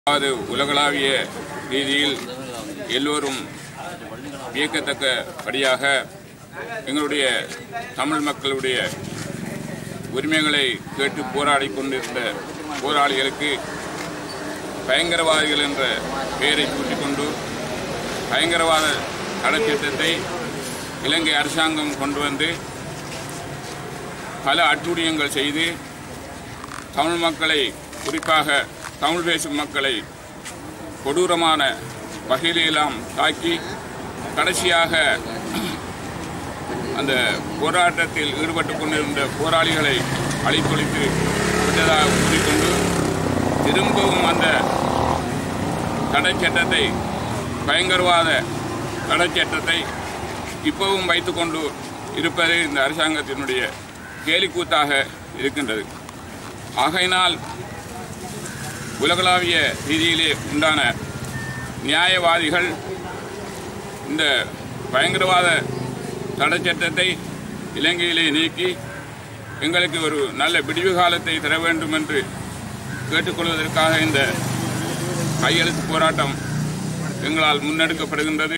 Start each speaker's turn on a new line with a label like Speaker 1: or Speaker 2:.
Speaker 1: அதாவது உலகளாவிய ரீதியில் எல்லோரும் வியக்கத்தக்கபடியாக எங்களுடைய தமிழ் மக்களுடைய உரிமைகளை கேட்டு போராடி கொண்டிருந்த போராளிகளுக்கு பயங்கரவாதிகள் என்ற பெயரை சூட்டிக்கொண்டு பயங்கரவாத தடைச்சட்டத்தை இலங்கை அரசாங்கம் கொண்டு வந்து பல அட்டுழியங்கள் செய்து தமிழ் மக்களை குறிப்பாக தமிழ் பேசும் மக்களை கொடூரமான வகையிலெல்லாம் தாக்கி கடைசியாக அந்த போராட்டத்தில் ஈடுபட்டு கொண்டிருந்த போராளிகளை அழித்தொழித்து விட்டதாக கூறிக்கொண்டு திரும்பவும் அந்த தடை சட்டத்தை பயங்கரவாத தடை சட்டத்தை இப்பவும் வைத்துக்கொண்டு இருப்பது இந்த அரசாங்கத்தினுடைய கேலிக்கூத்தாக இருக்கின்றது ஆகையினால் உலகளாவிய ரீதியிலே உண்டான நியாயவாதிகள் இந்த பயங்கரவாத தடை சட்டத்தை இலங்கையிலே நீக்கி எங்களுக்கு ஒரு நல்ல விடிவு காலத்தை தர வேண்டும் என்று கேட்டுக்கொள்வதற்காக இந்த கையெழுத்து போராட்டம் எங்களால் முன்னெடுக்கப்படுகின்றது